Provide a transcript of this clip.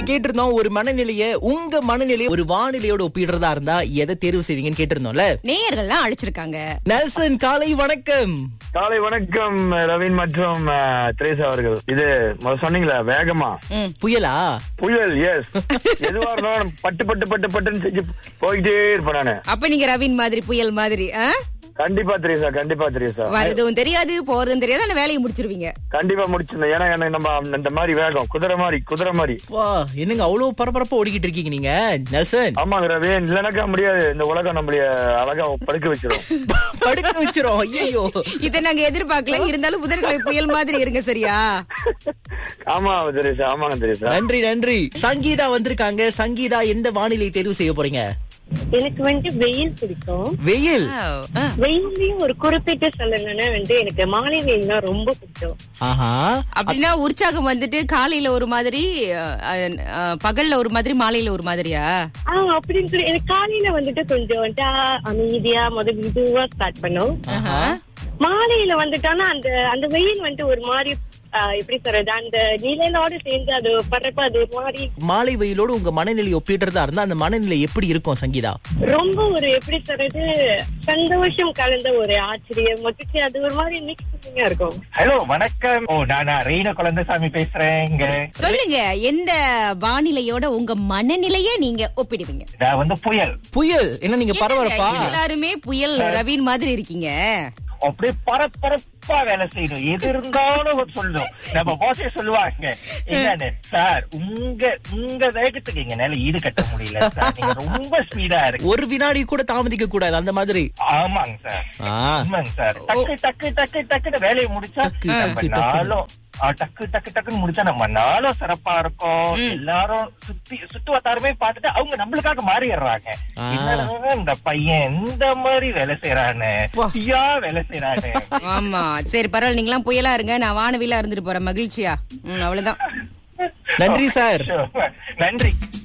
கேட்டிருந்தோம் ஒரு மனநிலைய உங்க மனநிலைய ஒரு வானிலையோட ஒப்பிடுறதா இருந்தா எதை தேர்வு செய்வீங்கன்னு கேட்டிருந்தோம்ல நேயர்கள்லாம் அழைச்சிருக்காங்க நெல்சன் காலை வணக்கம் காலை வணக்கம் ரவீன் மற்றும் அஹ், திரேசா அவர்கள் இது முதல்ல சொன்னீங்களா வேகமா புயலா புயல் எஸ் எதுவா இருந்தாலும் பட்டு பட்டு பட்டு பட்டுன்னு செஞ்சு போயிட்டே இருப்பேன் நானு அப்ப நீங்க ரவீன் மாதிரி புயல் மாதிரி ஆ? கண்டிப்பா திரேசா கண்டிப்பா திரேசா வர்றதும் தெரியாது போறதும் தெரியாது அந்த வேலையை முடிச்சிருவீங்க கண்டிப்பா முடிச்சிருந்தேன் ஏன்னா எனக்கு நம்ம இந்த மாதிரி வேகம் குதிரை மாதிரி குதிரை மாதிரி வா என்னங்க அவ்வளவு பரபரப்பா ஓடிக்கிட்டு இருக்கீங்க நீங்க நெல்சன் ஆமாங்க ரவீன் இல்லைனாக்கா முடியாது இந்த உலகம் நம்மளைய அழகா படுக்க வச்சிரும் படுக்க வச்சிரும் ஐயோ இதை நாங்க எதிர்பார்க்கல இருந்தாலும் புதன்கிழமை புயல் மாதிரி இருங்க சரியா ஆமா திரேசா ஆமாங்க திரேசா நன்றி நன்றி சங்கீதா வந்திருக்காங்க சங்கீதா எந்த வானிலை தேர்வு செய்ய போறீங்க எனக்கு வந்து வெயில் பிடிக்கும் வெயில் ஆ. வெயிலையும் ஒரு குறிப்பிட்டு சொல்லணும்னா வந்து எனக்கு மாலை வெயில் தான் ரொம்ப பிடிக்கும் ஆஹா அப்படின்னா உற்சாகம் வந்துட்டு காலையில ஒரு மாதிரி அ, அ, பகல்ல ஒரு மாதிரி மாலையில ஒரு மாதிரியா ஆஹ் அப்படின்னு சொல்லி எனக்கு காலையில வந்துட்டு கொஞ்சம் வந்துட்டு ஆ, அமைதியா முத மெதுவா ஸ்டார்ட் பண்ணும் ஆஹா மாலையில வந்துட்டானா அந்த அந்த வெயில் வந்துட்டு ஒரு மாதிரி ஆ, எப்படி சொல்றது அந்த நிழலோட சேர்ந்து அது படுறப்ப அது ஒரு மாதிரி மாலை வெயிலோட உங்க மனநிலை ஒப்பிடுறதா இருந்தா அந்த மனநிலை எப்படி இருக்கும் சங்கீதா ரொம்ப ஒரு எப்படி சொல்றது சந்தோஷம் கலந்த ஒரு ஆச்சரியம் மகிழ்ச்சி அது ஒரு மாதிரி மிக்சிங்கா இருக்கும் ஹலோ வணக்கம் ஓ நானா ரீன குழந்தைசாமி பேசுறேங்க சொல்லுங்க எந்த வானிலையோட உங்க மனநிலைய நீங்க ஒப்பிடுவீங்க நான் வந்து புயல் புயல் என்ன நீங்க பரபரப்பா என்னங்க, எல்லாருமே புயல் ரவீன் மாதிரி இருக்கீங்க அப்படியே பரபரப்பா வேலை செய்யணும் எது இருந்தாலும் சொல்லணும் நம்ம போசே சொல்லுவாங்க என்னன்னு சார் உங்க உங்க வேகத்துக்கு எங்கனால ஈடு கட்ட முடியல சார் நீங்க ரொம்ப ஸ்பீடா இருக்கு ஒரு வினாடி கூட தாமதிக்க கூடாது அந்த மாதிரி ஆமாங்க சார் ஆ. ஆமாங்க சார் டக்கு டக்கு டக்கு டக்குன்னு வேலையை முடிச்சா டக்கு, நம்ம டக்கு, டக்கு. நாளும் ஆ, டக்கு டக்கு டக்குன்னு முடிச்சா நம்ம நாளும் சிறப்பா இருக்கும் எல்லாரும் சுத்தி சுத்து வட்டாரமே பார்த்துட்டு அவங்க நம்மளுக்காக மாறிடுறாங்க ஆ. என்னடா இந்த பையன் இந்த மாதிரி வேலை செய்யறானு வா. ஐயா வேலை செய்யறானு ஆமா சரி பரவாயில்ல நீங்களாம் புயலா இருங்க நான் வானவிலா இருந்துட்டு போறேன் மகிழ்ச்சியா ம், அவ்வளவுதான் நன்றி சார் நன்றி